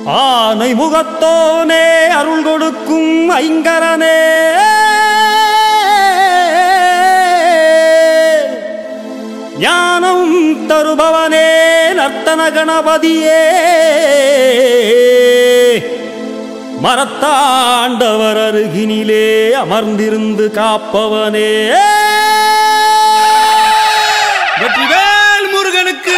ஆனை முகத்தோனே அருள் கொடுக்கும் ஐங்கரனே ஞானம் தருபவனே நர்த்தன கணபதியே மரத்தாண்டவர் அருகினிலே அமர்ந்திருந்து காப்பவனே வெற்றிவேல் முருகனுக்கு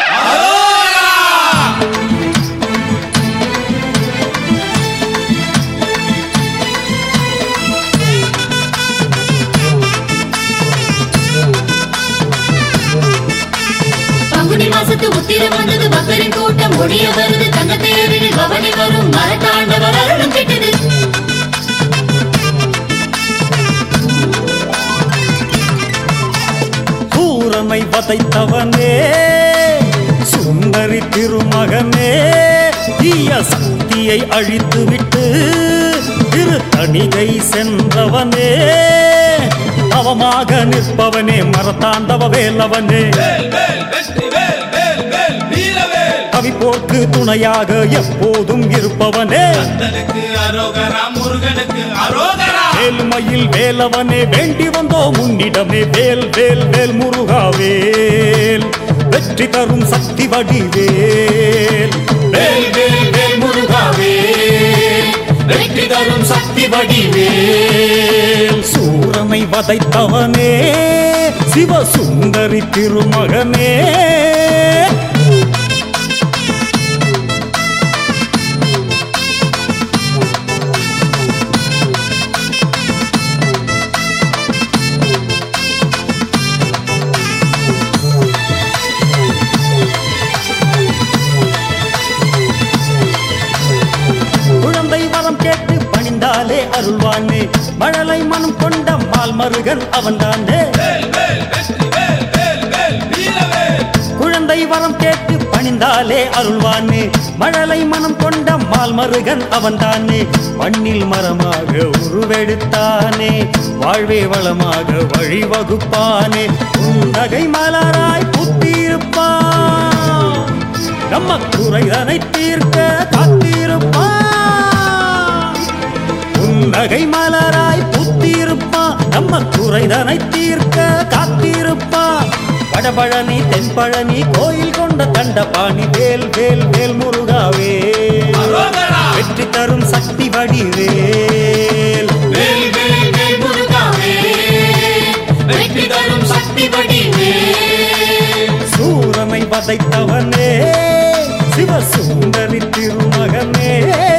பங்குனி மாசத்து உத்திரம் வந்தது பக்தரின் கூட்டம் ஒடிய வருது தங்க தேரில் பவனி வரும் மரத்தாண்டவர் அருளும் கிட்டது சூரனை வதைத்தவனே சுந்தரி திருமகனே தீய சக்தியை அழித்துவிட்டு திருத்தணிகை சென்றவனே தவமாக நிற்பவனே மரத்தாண்டவ வேலவனே வேல் வேல் வெற்றிவேல் வேல் வேல் வீரவேல் கவிப்போர்க்கு துணையாக எப்போதும் இருப்பவனே கந்தனுக்கு அரோகரா முருகனுக்கு அரோகரா வேலுமையில் வேலவனே வேண்டி வந்தோம் உன்னிடமே வேல் வேல் வேல் முருகா வேல் வெற்றி தரும் சக்தி வடிவேல் வேல் வேல் வேல் முருகா வேல் வெற்றி தரும் சக்தி வடிவேல் சூரனை வதைத்தவனே சிவசுந்தரி திருமகனே குழந்தை வரம் கேட்டு பணிந்தாலே அருள்வானே மழலை மனம் கொண்ட மால் மருகன் அவன்தானே வேல் வேல் வெற்றிவேல் வேல் வேல் வீரவேல் குழந்தை வரம் கேட்டு பணிந்தாலே அருள்வானே மழலை மனம் கொண்ட மால் மருகன் அவன்தானே மண்ணில் மரமாக உருவெடுத்தானே வாழ்வே வளமாக வழிவகுப்பானே உன்னகை மலராய் புத்திருப்பான் நம்ம குறைதனை தீர்க்க காத்திருப்பான் உன்னகை மலராய் புத்திருப்பான் நம்ம குறைதனை தீர்க்க காத்திருப்பான் வடபழனி தென்பழனி கோயில் கொண்ட தண்டபாணி வேல் வேல் வேல் முருகாவே அரோகரா வெற்றி தரும் சக்தி வடிவேல் வேல் வேல் வேல் முருகாவே வெற்றி தரும் சக்தி வடிவேல் சூரனை வதைத்தவனே சிவசுந்தரி திருமகனே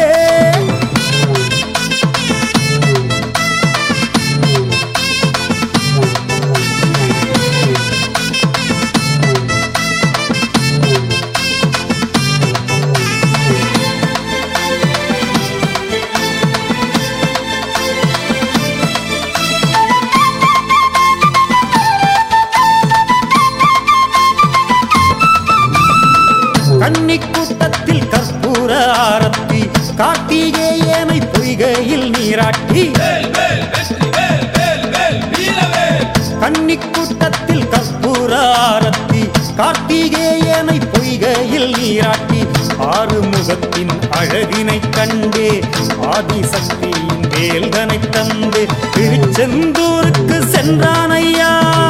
கன்னி கூட்டத்தில் கற்பூர ஆரத்தி கார்த்திகேயனை பொய்கையில் நீராட்டி வேல் வேல் வெற்றிவேல் வேல் வேல் வீரவேல் கன்னி கூட்டத்தில் கற்பூர ஆரத்தி கார்த்திகேயனை பொய்கையில் நீராட்டி ஆறு முகத்தின் அழகினை கண்டே ஆதிசக்தியின் வேல்தனை தந்து திருச்செந்தூருக்கு சென்றான் ஐயா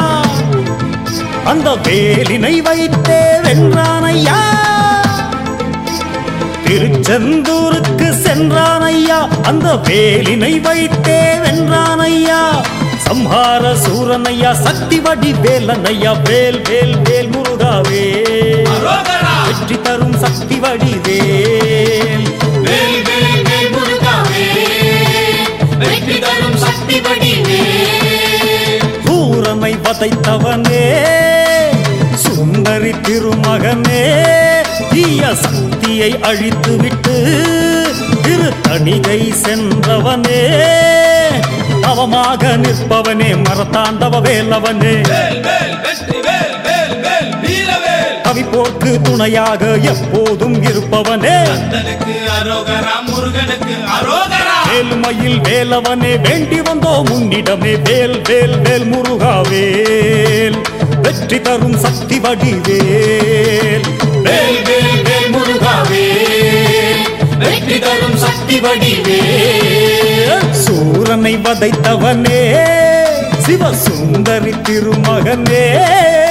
அந்த வேலினை வைத்தே வென்றான் ஐயா திருச்செந்தூருக்கு சென்றான் ஐயா அந்த வேலினை வைத்தே வென்றான் ஐயா சம்ஹார சூரனையா சக்தி வடி வேலனையா வேல் வேல் வேல் முருகாவே அரோகரா வெற்றி தரும் சக்தி வடிவேல் வேல் வேல் வேல் முருகாவே வெற்றி தரும் சக்தி வடிவேல் சூரனை வதைத்தவனே சுந்தரி திருமகனே தீய சக்தியை அழித்துவிட்டு திருத்தணிகை சென்றவனே தவமாக நிற்பவனே மரத்தாண்டவ வேலவனே வேல் வேல் வெற்றிவேல் வேல் வேல் வீரவேல் கவிப்போர்க்கு துணையாக எப்போதும் இருப்பவனே கந்தனுக்கு அரோகரா முருகனுக்கு அரோகரா வேலுமையில் வேலவனே வேண்டி வந்தோம் உன்னிடமே வேல் வேல் வேல் முருகா வேல் வெற்றி தரும் சக்தி வடிவேல் வேல் வேல் வேல் முருகா வேல் சக்தி வடிவேல் சூரனை வதைத்தவனே சிவசுந்தரி திருமகனே